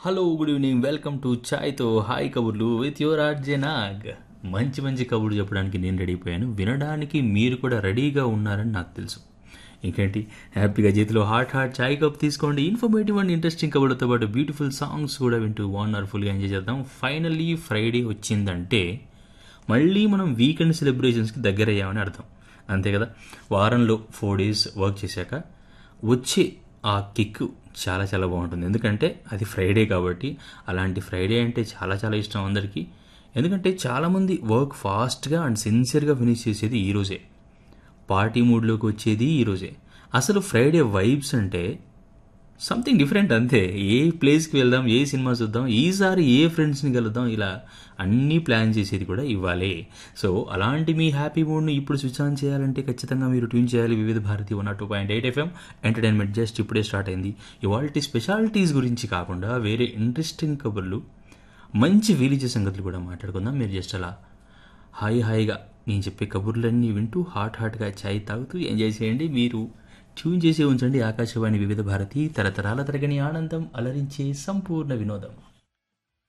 hello good evening welcome to ఛాయ్తో hi కబుర్లు with your RJ Nag మంచి మంచి కబుర్లు చెప్పడానికి నేను రెడీ అయిపోయాను వినడానికి మీరు కూడా రెడీగా ఉన్నారని నాకు తెలుసు ఇంకేంటి హ్యాపీగా చేతిలో హాట్ హాట్ చాయ్ కప్ తీసుకోండి ఇన్ఫర్మేటివ్ అండ్ ఇంట్రెస్టింగ్ కబుర్లతో పాటు బ్యూటిఫుల్ సాంగ్స్ కూడా వింటూ వండర్ఫుల్గా ఎంజాయ్ చేద్దాం ఫైనల్లీ ఫ్రైడే వచ్చిందంటే మళ్ళీ మనం వీకెండ్ సెలబ్రేషన్స్కి దగ్గర అయ్యామని అర్థం అంతే కదా వారంలో ఫోర్ డేస్ వర్క్ చేశాక వచ్చే ఆ కిక్ చాలా చాలా బాగుంటుంది ఎందుకంటే అది ఫ్రైడే కాబట్టి అలాంటి ఫ్రైడే అంటే చాలా చాలా ఇష్టం అందరికీ ఎందుకంటే చాలామంది వర్క్ ఫాస్ట్గా అండ్ సిన్సియర్గా ఫినిష్ చేసేది ఈరోజే పార్టీ మూడ్లోకి వచ్చేది ఈరోజే అసలు ఫ్రైడే వైబ్స్ అంటే సంథింగ్ డిఫరెంట్ అంతే ఏ ప్లేస్కి వెళ్దాం ఏ సినిమా చూద్దాం ఈసారి ఏ ఫ్రెండ్స్ని కలుద్దాం ఇలా అన్నీ ప్లాన్ చేసేది కూడా ఇవ్వాలే సో అలాంటి మీ హ్యాపీ మూడ్ని ఇప్పుడు స్విచ్ ఆన్ చేయాలంటే ఖచ్చితంగా మీరు ట్యూన్ చేయాలి Vividh Bharati one two point eight FM entertainment just ఇప్పుడే స్టార్ట్ అయింది ఇవాళ స్పెషాలిటీస్ గురించి కాకుండా వేరే ఇంట్రెస్టింగ్ కబుర్లు మంచి వీలిచే సంగతులు కూడా మాట్లాడుకుందాం మీరు జస్ట్ అలా హాయి హాయిగా నేను చెప్పే కబుర్లన్నీ వింటూ హాట్ హాట్గా చాయ్ తాగుతూ ఎంజాయ్ చేయండి మీరు ట్యూన్ చేసి ఉంచండి ఆకాశవాణి వివిధ భారతి తరతరాల తరగని ఆనందం అలరించే సంపూర్ణ వినోదం